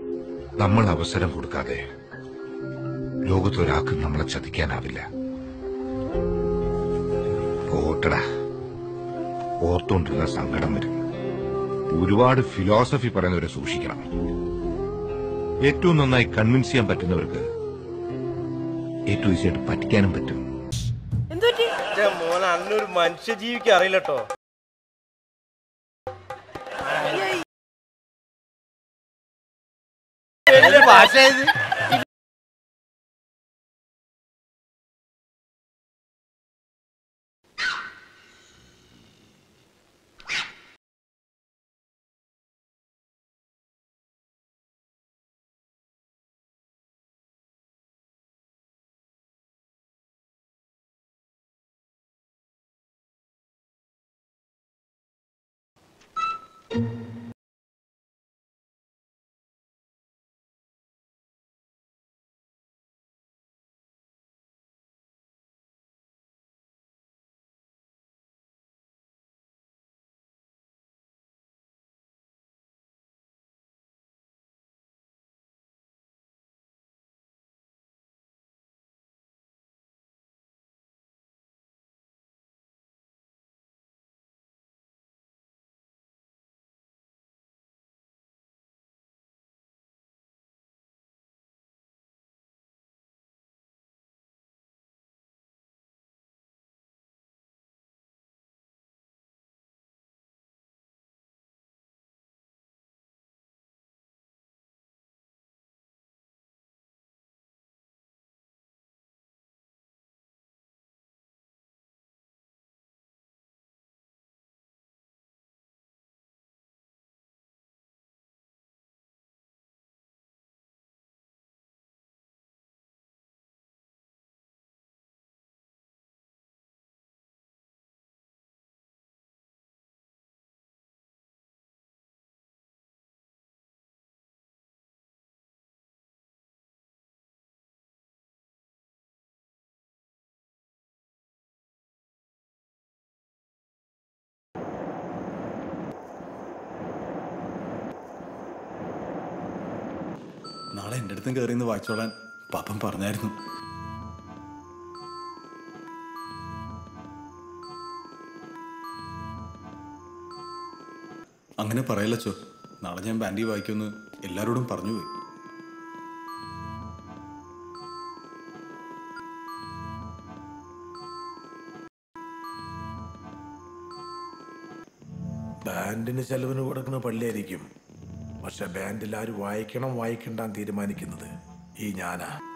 നമ്മൾ അവസരം കൊടുക്കാതെ ലോകത്തൊരാൾക്കും നമ്മളെ ചതിക്കാനാവില്ല ഓട്ടടാ ഓർത്തോണ്ടിരുന്ന സങ്കടം വരും ഒരുപാട് ഫിലോസഫി പറയുന്നവരെ സൂക്ഷിക്കണം ഏറ്റവും നന്നായി കൺവിൻസ് ചെയ്യാൻ പറ്റുന്നവർക്ക് ഏറ്റവും ഈസിയായിട്ട് പറ്റിക്കാനും പറ്റും മോനെ അന്നൊരു മനുഷ്യജീവിക്ക് അറിയില്ലട്ടോ ഭാഷ ഇത് നാളെ എൻ്റെ അടുത്തും കയറി നിന്ന് വായിച്ചോളാൻ പാപ്പൻ പറഞ്ഞായിരുന്നു അങ്ങനെ പറയല്ലച്ചോ നാളെ ഞാൻ ബാൻഡി വായിക്കുമെന്ന് എല്ലാവരോടും പറഞ്ഞു പോയി ബാൻഡിന് ചെലവിന് കൊടുക്കുന്ന പള്ളിയായിരിക്കും പക്ഷെ ബാൻഡിൽ ആര് വായിക്കണം വായിക്കണ്ടാന്ന് തീരുമാനിക്കുന്നത് ഈ ഞാനാ